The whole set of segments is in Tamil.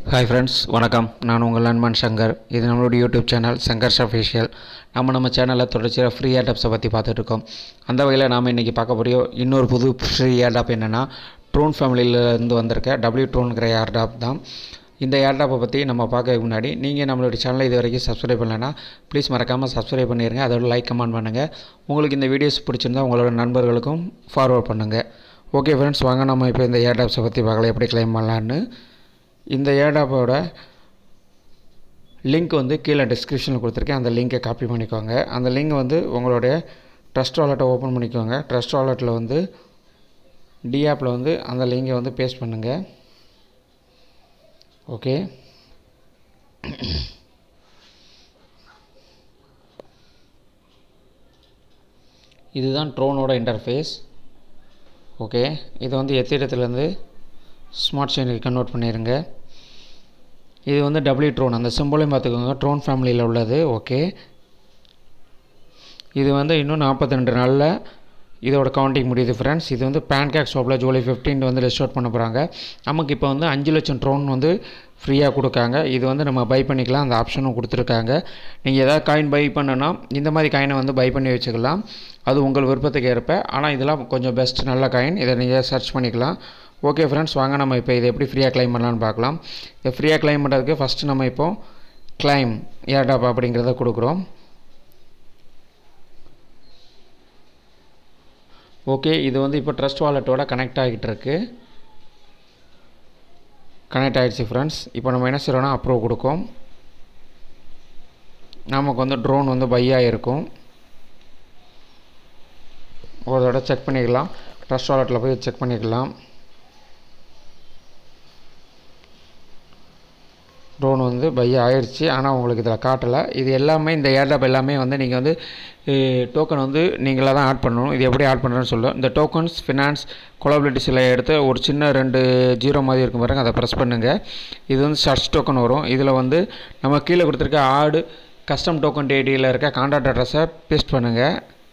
ஹாய் ஃப்ரெண்ட்ஸ் வணக்கம் நான் உங்கள் நண்பன் சங்கர் இது நம்மளுடைய யூடியூப் சேனல் சங்கர்ஸ் அஃபிஷியல் நம்ம நம்ம சேனலில் தொடர்ச்சியாக ஃப்ரீ ஏர்டாப்ஸை பற்றி பார்த்துட்டு இருக்கோம் அந்த வகையில் நாம் இன்றைக்கி பார்க்க போகிற இன்னொரு புது ஃப்ரீ ஏர்டாப் என்னென்னா ட்ரோன் ஃபேமிலியிலேருந்து வந்திருக்க டபிள்யூ ட்ரோன்கிற ஏர்டாப் தான் இந்த ஏர்டாப்பை பற்றி நம்ம பார்க்க முன்னாடி நீங்கள் நம்மளுடைய சேனலை இது வரைக்கும் சப்ஸ்கிரைப் பண்ணலைன்னா ப்ளீஸ் மறக்காமல் சப்ஸ்கிரைப் பண்ணிடுங்க அதோட லைக் கமெண்ட் பண்ணுங்கள் உங்களுக்கு இந்த வீடியோஸ் பிடிச்சிருந்தா உங்களோட நண்பர்களுக்கும் ஃபார்வர்ட் பண்ணுங்கள் ஓகே ஃப்ரெண்ட்ஸ் வாங்க நம்ம இப்போ இந்த ஏர்டாப்ஸை பற்றி பார்க்கலாம் எப்படி கிளைம் பண்ணலான்னு இந்த ஏடாப்போட லிங்க் வந்து கீழே டிஸ்கிரிப்ஷனில் கொடுத்துருக்கேன் அந்த லிங்கை காப்பி பண்ணிக்கோங்க அந்த லிங்க் வந்து உங்களுடைய ட்ரஸ்ட் வாலெட்டை ஓப்பன் பண்ணிக்கோங்க ட்ரஸ்ட் வாலெட்டில் வந்து டிஆப்பில் வந்து அந்த லிங்கை வந்து பேஸ்ட் பண்ணுங்கள் ஓகே இதுதான் ட்ரோனோட இன்டர்ஃபேஸ் ஓகே இது வந்து எத்திரத்துலேருந்து ஸ்மார்ட் செயினுக்கு கன்வெர்ட் பண்ணிடுங்க இது வந்து டபிள்யூ ட்ரோன் அந்த சிம்பிளையும் பார்த்துக்கோங்க ட்ரோன் ஃபேமிலியில் உள்ளது ஓகே இது வந்து இன்னும் நாற்பத்தி ரெண்டு நாளில் இதோட கவுண்டிங் முடியுது ஃப்ரெண்ட்ஸ் இது வந்து பேன்கேக் ஷாப்பில் ஜூலை ஃபிஃப்டீன் வந்து லிஸ்ட் அவுட் பண்ண போகிறாங்க நமக்கு இப்போ வந்து அஞ்சு லட்சம் ட்ரோன் வந்து ஃப்ரீயாக கொடுக்காங்க இது வந்து நம்ம பை பண்ணிக்கலாம் அந்த ஆப்ஷனும் கொடுத்துருக்காங்க நீங்கள் எதாவது காயின் பை பண்ணனா இந்த மாதிரி காயினை வந்து பை பண்ணி வச்சுக்கலாம் அது உங்கள் விருப்பத்துக்கு ஏற்ப ஆனால் இதெல்லாம் கொஞ்சம் பெஸ்ட் நல்ல காயின் இதை நீங்கள் சர்ச் பண்ணிக்கலாம் ஓகே ஃப்ரெண்ட்ஸ் வாங்க நம்ம இப்போ இதை எப்படி ஃப்ரீயாக கிளைம் பண்ணலான்னு பார்க்கலாம் இதை ஃப்ரீயாக கிளைம் பண்ணுறதுக்கு ஃபஸ்ட்டு நம்ம இப்போ கிளைம் ஏர்டாப் அப்படிங்கிறத கொடுக்குறோம் ஓகே இது வந்து இப்போ ட்ரஸ்ட் வாலெட்டோட கனெக்ட் ஆகிட்டு இருக்கு கனெக்ட் ஆகிடுச்சு ஃப்ரெண்ட்ஸ் இப்போ நம்ம என்ன செய்கிறோன்னா அப்ரூவ் கொடுக்கும் நமக்கு வந்து ட்ரோன் வந்து பையாக இருக்கும் ஒரு தடவை செக் பண்ணிக்கலாம் ட்ரஸ்ட் வாலெட்டில் போய் செக் பண்ணிக்கலாம் ட்ரோன் வந்து பை ஆயிடுச்சு ஆனால் உங்களுக்கு இதில் காட்டலை இது எல்லாமே இந்த ஏர்டாப் எல்லாமே வந்து நீங்கள் வந்து டோக்கன் வந்து நீங்களாக தான் ஆட் பண்ணணும் இது எப்படி ஆட் பண்ணுறேன்னு சொல்லுவோம் இந்த டோக்கன்ஸ் ஃபினான்ஸ் கொலாபிலிட்டிஸில் எடுத்து ஒரு சின்ன ரெண்டு ஜீரோ மாதிரி இருக்கும் பாருங்க அதை ப்ரெஸ் பண்ணுங்கள் இது வந்து சர்ச் டோக்கன் வரும் இதில் வந்து நம்ம கீழே கொடுத்துருக்க ஆடு கஸ்டம் டோக்கன் டேடியில் இருக்க கான்டாக்ட் அட்ரஸை பேஸ்ட் பண்ணுங்கள்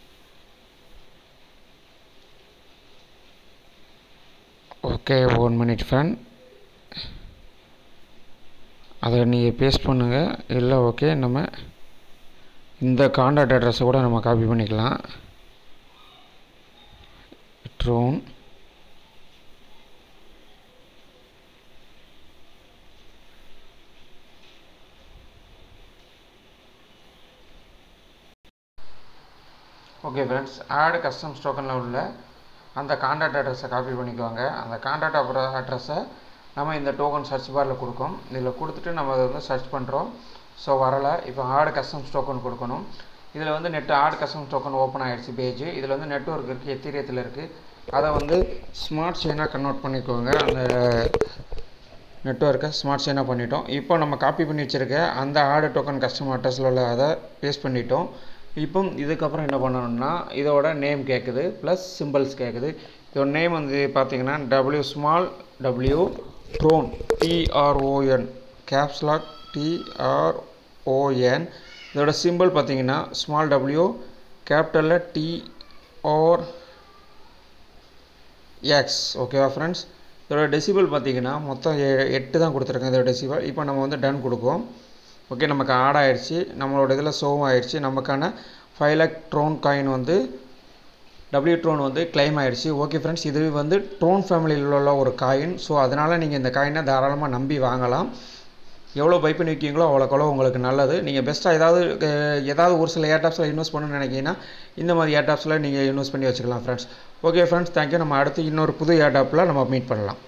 ஓகே ஒன் மினிட் ஃபேன் அதை நீங்கள் பேஸ்ட் பண்ணுங்கள் இல்லை ஓகே நம்ம இந்த காண்டாக்ட் அட்ரஸை கூட நம்ம காப்பி பண்ணிக்கலாம் drone okay friends add customs டோக்கனில் உள்ள அந்த காண்டாக்ட் அட்ரஸை காப்பி பண்ணிக்குவாங்க அந்த காண்டாக்ட் அட்ரஸை நம்ம இந்த டோக்கன் சர்ச் பாரில் கொடுக்கும் இதில் கொடுத்துட்டு நம்ம அதை வந்து சர்ச் பண்ணுறோம் ஸோ வரலை இப்போ ஆடு கஸ்டம்ஸ் டோக்கன் கொடுக்கணும் இதில் வந்து net add customs token open ஆகிடுச்சு பேஜ் இதில் வந்து நெட்ஒர்க் இருக்குது எத்தீரியத்தில் இருக்குது அதை வந்து ஸ்மார்ட் செயினாக கன்வெர்ட் பண்ணிக்கோங்க அந்த நெட்ஒர்க்கை ஸ்மார்ட் செயினாக பண்ணிட்டோம் இப்போ நம்ம காப்பி பண்ணி வச்சுருக்க அந்த ஆடு டோக்கன் கஸ்டமர் அட்ரஸில் உள்ள அதை பேஸ்ட் பண்ணிட்டோம் இப்போ இதுக்கப்புறம் என்ன பண்ணணும்னா இதோட நேம் கேட்குது ப்ளஸ் சிம்பிள்ஸ் கேட்குது இதோட நேம் வந்து பார்த்தீங்கன்னா W small W drone DRON caps lock DRON இதோட சிம்பிள் பார்த்தீங்கன்னா ஸ்மால் டபிள்யூ கேபிட்டலில் டிஆர் எக்ஸ் ஓகேவா ஃப்ரெண்ட்ஸ் இதோட டெசிபிள் பார்த்தீங்கன்னா மொத்தம் எட்டு தான் கொடுத்துருக்கேன் இதோட டெசிபிள் இப்போ நம்ம வந்து டன் கொடுப்போம் ஓகே நமக்கு ஆட் ஆகிடுச்சு நம்மளோட இதில் சோவும் ஆகிடுச்சு நமக்கான ஃபைவ் லேக் ட்ரோன் காயின் வந்து டபிள்யூ ட்ரோன் வந்து கிளைம் ஆகிடுச்சு ஓகே ஃப்ரெண்ட்ஸ் இது வந்து ட்ரோன் ஃபேமிலியில் உள்ள ஒரு காயின் ஸோ அதனால் நீங்கள் இந்த காயினை தாராளமாக நம்பி வாங்கலாம் எவ்வளோ பை பண்ணி வைக்கிங்களோ அவ்வளோக்கவ்வளோ உங்களுக்கு நல்லது நீங்கள் பெஸ்ட்டாக ஏதாவது ஏதாவது ஒரு சில ஏர்டாப்ஸில் இன்வெஸ்ட் பண்ணணும்னு நினைக்கிங்கன்னா இந்த மாதிரி ஏர்டாப்ஸில் நீங்கள் இன்வெஸ்ட் பண்ணி வச்சுக்கலாம் ஃப்ரெண்ட்ஸ் ஓகே ஃப்ரெண்ட்ஸ் தேங்க்யூ நம்ம அடுத்து இன்னொரு புது ஏர்டாப்பில் நம்ம மீட் பண்ணலாம்